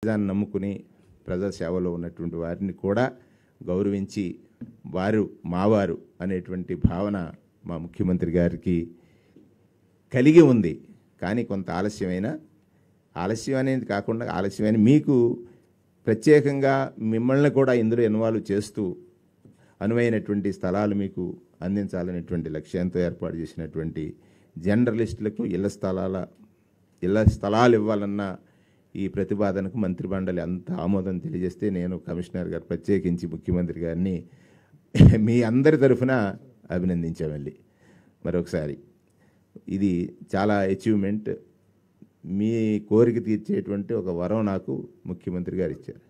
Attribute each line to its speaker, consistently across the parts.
Speaker 1: దాన్ని నమ్ముకుని ప్రజా సేవలో ఉన్నటువంటి వారిని కూడా గౌరవించి వారు మావారు అనేటువంటి భావన మా ముఖ్యమంత్రి గారికి కలిగి ఉంది కానీ కొంత ఆలస్యమైన ఆలస్యం అనేది కాకుండా ఆలస్యమైన మీకు ప్రత్యేకంగా మిమ్మల్ని కూడా ఇందులో ఇన్వాల్వ్ చేస్తూ అనువైనటువంటి స్థలాలు మీకు అందించాలనేటువంటి లక్ష్యంతో ఏర్పాటు చేసినటువంటి జర్నలిస్టులకు ఇళ్ల స్థలాల ఇళ్ల స్థలాలు ఇవ్వాలన్న ఈ ప్రతిపాదనకు మంత్రి మండలి అంత ఆమోదం తెలియజేస్తే నేను కమిషనర్ గారు ప్రత్యేకించి ముఖ్యమంత్రి గారిని మీ అందరి తరఫున అభినందించామల్లి మరొకసారి ఇది చాలా అచీవ్మెంట్ మీ కోరిక తీర్చేటువంటి ఒక వరం నాకు ముఖ్యమంత్రి గారు ఇచ్చారు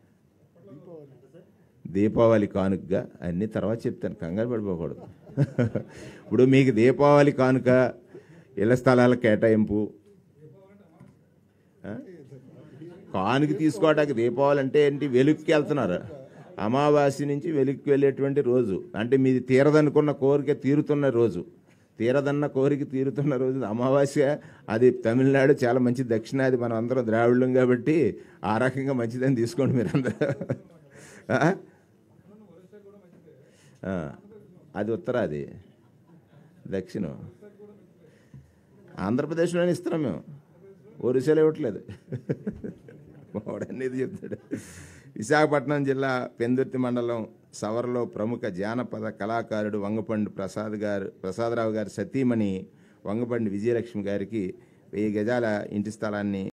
Speaker 1: దీపావళి కానుకగా అన్ని తర్వాత చెప్తాను కంగారు పడిపోకూడదు ఇప్పుడు మీకు దీపావళి కానుక ఇళ్ల స్థలాల కేటాయింపు ఆ? కానుక తీసుకోవడానికి దీపావళి అంటే ఏంటి వెలుగుకి వెళ్తున్నారు అమావాస్య నుంచి వెలుగుకి వెళ్ళేటువంటి రోజు అంటే మీది తీరదనుకున్న కోరిక తీరుతున్న రోజు తీరదన్న కోరిక తీరుతున్న రోజు అమావాస్య అది తమిళనాడు చాలా మంచి దక్షిణాది మనం అందరం ద్రావిడం కాబట్టి ఆ రకంగా మంచిదని తీసుకోండి మీరు అందరూ ఆ? ఆ, అది ఉత్తరాది దక్షిణం ఆంధ్రప్రదేశ్లోనే ఇస్తున్నాం మేము ఒరిస్సాలో ఇవ్వట్లేదు వాడనేది చెప్తాడు విశాఖపట్నం జిల్లా పెందుర్తి మండలం సవర్లో ప్రముఖ జానపద కళాకారుడు వంగపండు ప్రసాద్ గారు ప్రసాదరావు గారి సతీమణి వంగపండి విజయలక్ష్మి గారికి వెయ్యి గజాల ఇంటి స్థలాన్ని